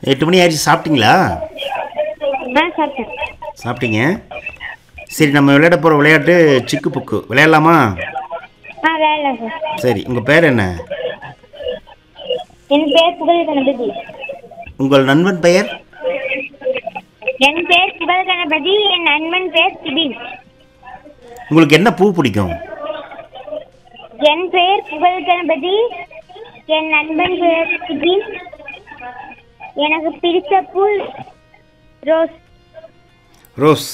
எட்டு மணி ஆயிடுச்சு சாப்பிட்டீங்களா ஆ சாப்பிட்டேன் சாப்பிட்டீங்க சரி நம்ம விளையாட போகிற விளையாட்டு சிக்கு புக்கு விளையாடலாமா ஆ வேலை சார் சரி உங்கள் பேர் என்ன என் பேர் புகழ் கணபதி உங்கள் நண்பன் பெயர் என் பேர் புகழ் கணபதி என் நண்பன் பேர் சிபின் உங்களுக்கு என்ன பூ பிடிக்கும் என் பெயர் புகழ் கணபதி என் நண்பன் பெயர் சிபின் எனக்கு பிடித்த பூ ரோஸ் ரோஸ்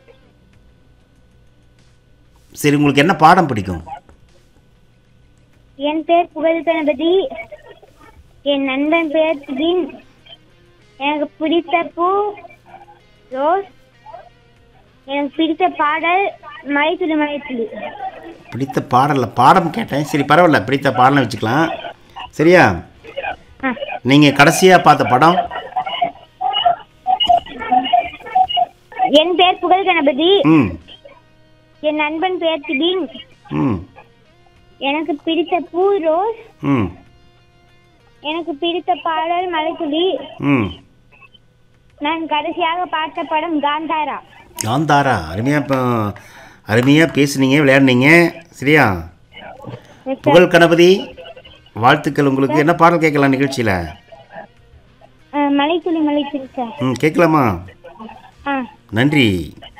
சரி உங்களுக்கு என்ன பாடம் பிடிக்கும் என் பேர் புகழ் கணபதி என் நண்பன் பெயர் சிபின் எனக்கு பிடித்த பூ ரோஸ் எனக்கு பிடித்த பாடல் மலைத்துளி மலைத்துளி பிடித்த பாடல பாடம் கேட்டேன் சரி பரவாயில்ல பிடித்த பாடலை வச்சுக்கலாம் சரியா ஆ நீங்கள் கடைசியாக பார்த்த படம் என் பேர் புகழ் கணபதி ம் என் நண்பன் பெயர் சிபின் ம் எனக்கு பிடித்த பூ ரோஸ் ம் எனக்கு பிடித்த பாடல் மலைத்துளி ம் நான் கடைசியாக பார்த்த படம் காந்தாரா காந்தாரா அருமையாக இப்போ அருமையாக பேசுனீங்க விளையாடுனீங்க சரியா புகழ் கணபதி வாழ்த்துக்கள் உங்களுக்கு என்ன பாடல் கேட்கலாம் நிகழ்ச்சியில் அஹ், மலைத்துளி மலைத்துளி சார் ம் கேட்கலாமா ஆ நன்றி